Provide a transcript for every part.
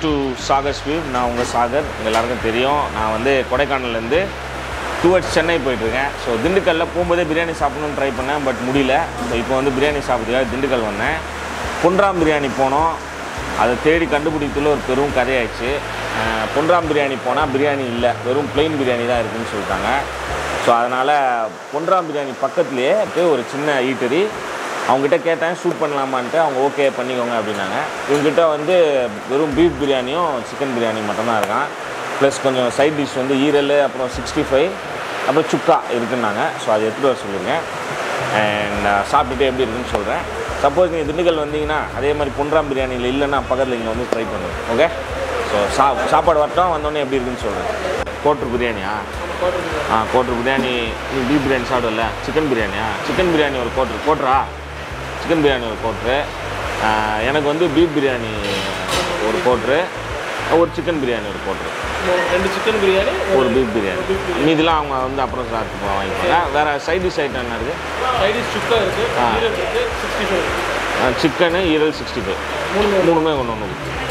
To Sagar sweet நான் உங்கள் சாகர் உங்க எல்லாருக்கும் தெரியும் நான் வந்து கொடைக்கானல்லேருந்து டுவர்ட்ஸ் சென்னை போயிட்டுருக்கேன் ஸோ திண்டுக்கல்லில் போகும்போதே பிரியாணி சாப்பிடணும்னு ட்ரை பண்ணேன் பட் முடியல ஸோ இப்போ வந்து பிரியாணி சாப்பிட்றதுக்காக திண்டுக்கல் வந்தேன் பொன்ராம் பிரியாணி போனோம் அதை தேடி கண்டுபிடித்துல ஒரு பெரும் கதையாயிடுச்சு அஹ், பொன்ராம் பிரியாணி போனால் பிரியாணி இல்லை வெறும் பிளெயின் பிரியாணி தான் இருக்குன்னு சொல்லிட்டாங்க ஸோ அதனால் பொன்ராம் பிரியாணி பக்கத்துலேயே போய் ஒரு சின்ன ஈட்டரி அவங்ககிட்ட கேட்டேன் ஷூட் பண்ணலாமான்ட்டு அவங்க ஓகே பண்ணிக்கோங்க அப்படின்னாங்க இவங்ககிட்ட வந்து வெறும் பீஃப் பிரியாணியும் சிக்கன் பிரியாணி மட்டும்தான் இருக்கான் ப்ளஸ் கொஞ்சம் சைட் டிஷ் வந்து ஈரல் அப்புறம் சிக்ஸ்டி ஃபைவ் அப்புறம் சுக்கா இருக்குன்னாங்க ஸோ அதை எடுத்துகிட்டு வர சொல்லியிருக்கேன் அண்ட் சாப்பிட்டுட்டு எப்படி இருக்குன்னு சொல்கிறேன் சப்போஸ் நீங்கள் திண்டுக்கல் வந்தீங்கன்னா அதே மாதிரி பொன்ராம் பிரியாணியில் இல்லைன்னா பக்கத்தில் இங்கே வந்து ட்ரை பண்ணுங்க ஓகே ஸோ சா சாப்பாடு வரட்டும் வந்தோடனே எப்படி இருக்குன்னு சொல்கிறேன் கோட்ரு பிரியாணியா ஆ கோட்ரு பிரியாணி நீ பீஃப் பிரியாணி சாப்பிடல சிக்கன் பிரியாணியா சிக்கன் பிரியாணி ஒரு கோட்ரு கோட்ரா சிக்கன் பிரியாணி ஒரு கோட்ரு ஆ, எனக்கு வந்து பீஃப் பிரியாணி ஒரு கோட்ரு ஒரு சிக்கன் பிரியாணி ஒரு கோட்ரு ரெண்டு சிக்கன் பிரியாணி ஒரு பீஃப் பிரியாணி மீதிலாம் அவங்க வந்து அப்புறம் சாப்பிட்டு வாங்கிப்பாங்க வேறு சைட் டிஷ் ஐட்டம் என்ன இருக்குது சைடிஷ் சுக்கா இருக்கு ஆ. ஈரல் இருக்கு சிக்ஸ்டி ஃபைவ் சிக்கனு ஈரல் சிக்ஸ்டி ஃபைவ் மூணு மூணுமே ஒன்று ஒன்று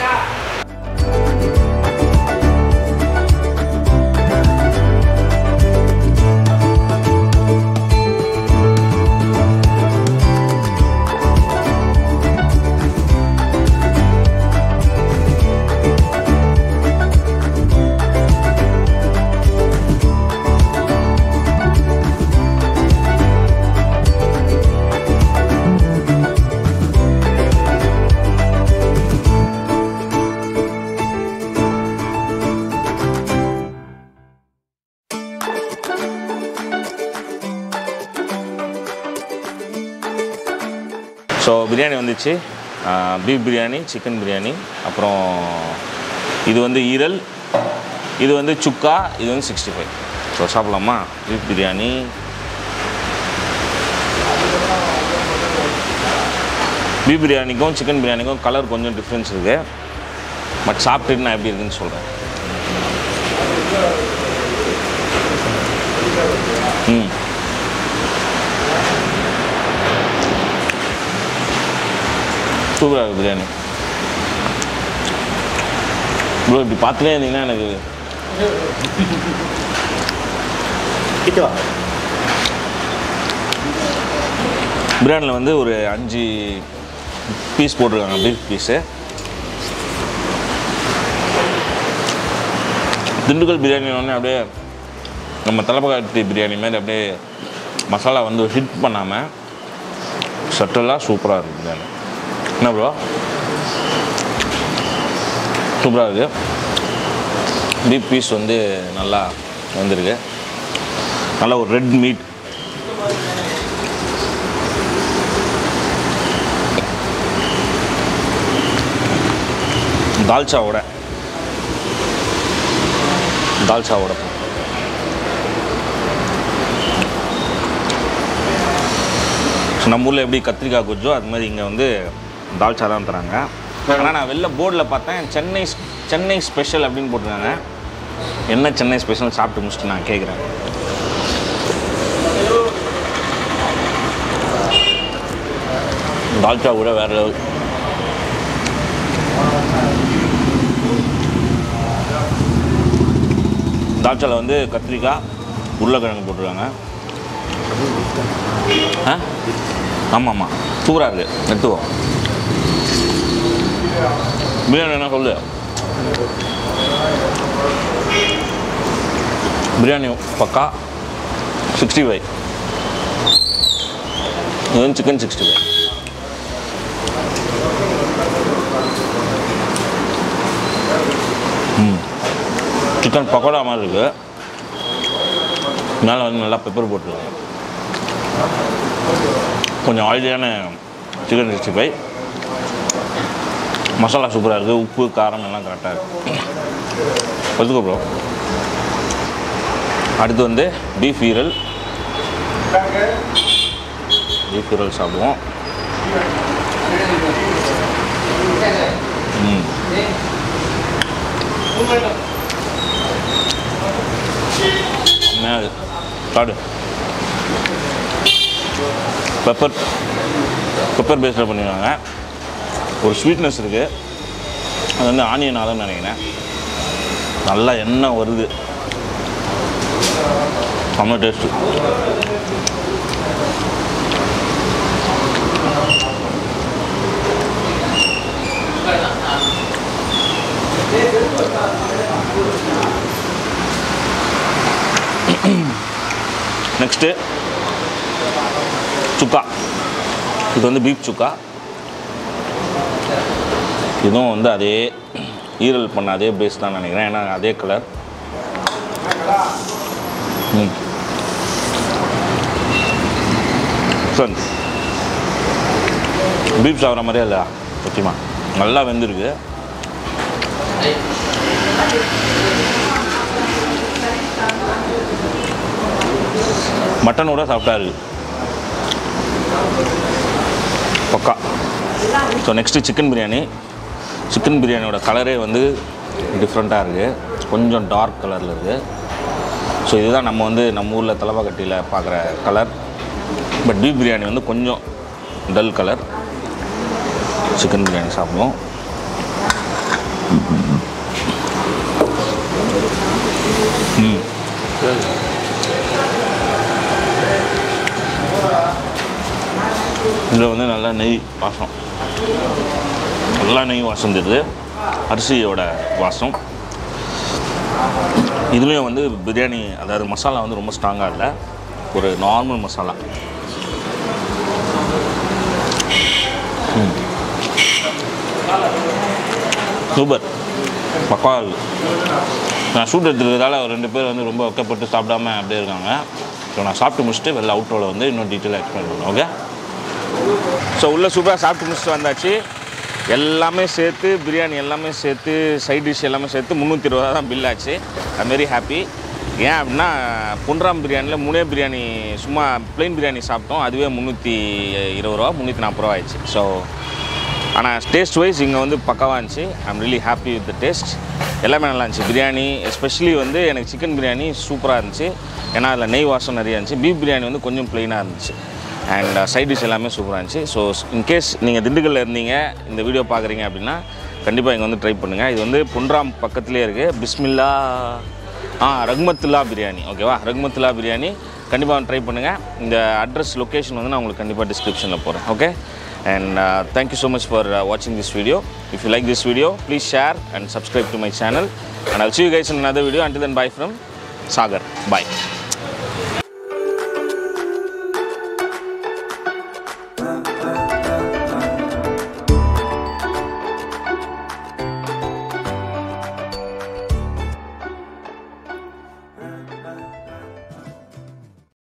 ஸோ பிரியாணி வந்துச்சு பீஃப் பிரியாணி சிக்கன் பிரியாணி அப்புறம் இது வந்து ஈரல் இது வந்து சுக்கா இது வந்து சிக்ஸ்டி ஃபைவ் ஸோ சாப்பிட்லாமா பீஃப் பிரியாணி பீஃப் பிரியாணிக்கும் சிக்கன் பிரியாணிக்கும் கலர் கொஞ்சம் டிஃப்ரென்ஸ் இருக்குது பட் சாப்பிட்டுட்டு நான் எப்படி இருக்குன்னு சொல்கிறேன் ம் சூப்பராக இருக்குது பிரியாணி ப்ரோ இப்படி பார்த்துட்டே இருந்தீங்கன்னா எனக்கு பிரியாணியில் வந்து ஒரு அஞ்சு பீஸ் போட்டிருக்காங்க பீஃப் பீஸு திண்டுக்கல் பிரியாணி ஒன்று அப்படியே நம்ம தலைப்பகாட்டி பிரியாணி மாதிரி அப்படியே மசாலா வந்து ஹிட் பண்ணாமல் சட்டலாக சூப்பராக இருக்குது பிரியாணி என்ன ப்ரோ சூப்பராக இருக்குது பீப் பீஸ் வந்து நல்லா வந்திருக்கு நல்லா ஒரு ரெட் மீட் தால்ச்சாவோட தால்ச்சாவோட ஸோ நம்ம ஊரில் எப்படி கத்திரிக்காய் குஜ்ஜோ அது மாதிரி இங்கே வந்து தால்ச்சா தான் தராங்க ஆனால் நான் வெளில போர்டில் பார்த்தேன் சென்னை சென்னை ஸ்பெஷல் அப்படின்னு போட்டிருக்காங்க என்ன சென்னை ஸ்பெஷல் சாப்பிட்டு முடிச்சுட்டு நான் கேட்குறேன் தால்ச்சா கூட வேறு லெவல் தால்ச்சாவில் வந்து கத்திரிக்காய் உருளைக்கிழங்கு போட்டிருக்காங்க ஆ ஆமாம் ஆமாம் சூப்பராக இருக்குது எடுத்துவோம் பிரியாணி என்ன சொல்லு பிரியாணி பக்கா சிக்ஸ்டி ஃபைவ் இது வந்து சிக்கன் சிக்ஸ்டி ஃபைவ் ம் சிக்கன் பக்கோடா மாதிரி இருக்குது மேலே வந்து நல்லா பெப்பர் போட்டுருக்காங்க கொஞ்சம் ஆயிலியான சிக்கன் சிக்ஸ்டி ஃபைவ் மசாலா சூப்பராக இருக்குது உப்பு காரம் எல்லாம் கரெக்டாக இருக்குது வச்சுக்கோ ப்ரோ அடுத்து வந்து பீஃப் ஈரல் பீஃப் ஈரல் சாப்பிடுவோம் ம் காடு பெப்பர் பெப்பர் பேஸில் பண்ணிடுவாங்க ஒரு ஸ்வீட்னஸ் இருக்குது அது வந்து ஆனியனால நினைக்கிறேன் நல்லா எண்ணெய் வருது செம்ம டேஸ்ட்டு நெக்ஸ்ட்டு சுக்கா இது வந்து பீப் சுக்கா இதுவும் வந்து அதே ஈரல் பண்ண அதே பேஸ் தான் நினைக்கிறேன் ஏன்னா அதே கலர் ம் சரி பீப் சாப்பிட்ற மாதிரியே இல்லை சத்தியமா நல்லா வெந்திருக்கு மட்டனோட சாப்பிட்டா இருக்கு பக்கா so next chicken biryani chicken பிரியாணியோட கலரே வந்து டிஃப்ரெண்ட்டாக இருக்குது கொஞ்சம் டார்க் கலரில் இருக்குது ஸோ இதுதான் நம்ம வந்து நம்ம ஊரில் தலப்பாக்கட்டியில் பார்க்குற கலர் பட் பீஃப் பிரியாணி வந்து கொஞ்சம் டல் கலர் சிக்கன் பிரியாணி சாப்பிடுவோம் ம் இதில் வந்து நல்லா நெய் வாசம் நல்லா நெய் வாசம் தெரியுது அரிசியோட வாசம் இதுலேயும் வந்து பிரியாணி அதாவது மசாலா வந்து ரொம்ப ஸ்ட்ராங்காக இல்லை ஒரு நார்மல் மசாலா ம். சூப்பர் பக்கா இருக்கு நான் ஷூட் எடுத்துக்கிறதால ஒரு ரெண்டு பேர் வந்து ரொம்ப வைக்கப்பட்டு சாப்பிடாம அப்படியே இருக்காங்க ஸோ நான் சாப்பிட்டு முடிச்சுட்டு வெளில அவுட்டோட வந்து இன்னும் டீட்டெயிலாக எக்ஸ்பிளைன் பண்ணுவேன் ஓகே ஸோ உள்ளே சூப்பராக சாப்பிட்டு முடிச்சுட்டு வந்தாச்சு எல்லாமே சேர்த்து பிரியாணி எல்லாமே சேர்த்து சைட் டிஷ் எல்லாமே சேர்த்து முந்நூற்றி இருபதா தான் பில் ஆச்சு ஐம் வெரி ஹாப்பி ஏன் அப்படின்னா பொன்ராம் பிரியாணியில் மூணே பிரியாணி சும்மா ப்ளைன் பிரியாணி சாப்பிட்டோம் அதுவே முந்நூற்றி இருபது ரூபா முந்நூற்றி நாற்பது ரூபா ஆயிடுச்சு ஸோ ஆனால் டேஸ்ட் வைஸ் இங்கே வந்து பக்காவாக இருந்துச்சு I'm really happy with the taste எல்லாமே நல்லா இருந்துச்சு பிரியாணி எஸ்பெஷலி வந்து எனக்கு சிக்கன் பிரியாணி சூப்பராக இருந்துச்சு ஏன்னா அதில் நெய் வாசம் நிறையா இருந்துச்சு பீஃப் பிரியாணி வந்து கொஞ்சம் ப்ளெயினாக இருந்துச்சு அண்ட் சைட் டிஷ் எல்லாமே சூப்பராக இருந்துச்சு ஸோ இன்கேஸ் நீங்கள் திண்டுக்கல்ல இருந்தீங்க இந்த வீடியோ பார்க்குறீங்க அப்படின்னா கண்டிப்பாக இங்கே வந்து ட்ரை பண்ணுங்கள் இது வந்து பொன்ராம் பக்கத்துலேயே இருக்குது பிஸ்மில்லா ஆ ரஹ்மத்துல்லா பிரியாணி ஓகேவா ரஹ்மத்துல்லா பிரியாணி கண்டிப்பாக ட்ரை பண்ணுங்கள் இந்த அட்ரஸ் லொக்கேஷன் வந்து நான் உங்களுக்கு கண்டிப்பாக டிஸ்கிரிப்ஷனில் போகிறேன் okay and thank you so much for வாட்சிங் this video if you like this video please share and subscribe to my channel and I'll see you guys in another video until then bye from Sagar bye Bye.